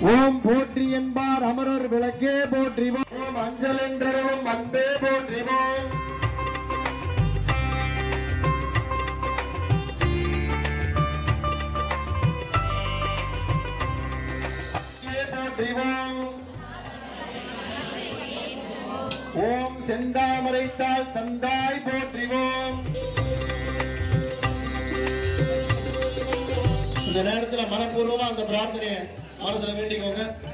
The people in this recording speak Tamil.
ஓம் போற்றி என்பார் அமரர் விளக்கே போற்றிவோம் ஓம் அஞ்சல் என்றவும் அன்பே போற்றிவோம் போற்றிவோம் ஓம் செந்தாமரைத்தாள் தந்தாய் போற்றிவோம் இந்த நேரத்துல மனப்பூர்வமா அந்த பிரார்த்தனையை மனசுல வேண்டிக்கோங்க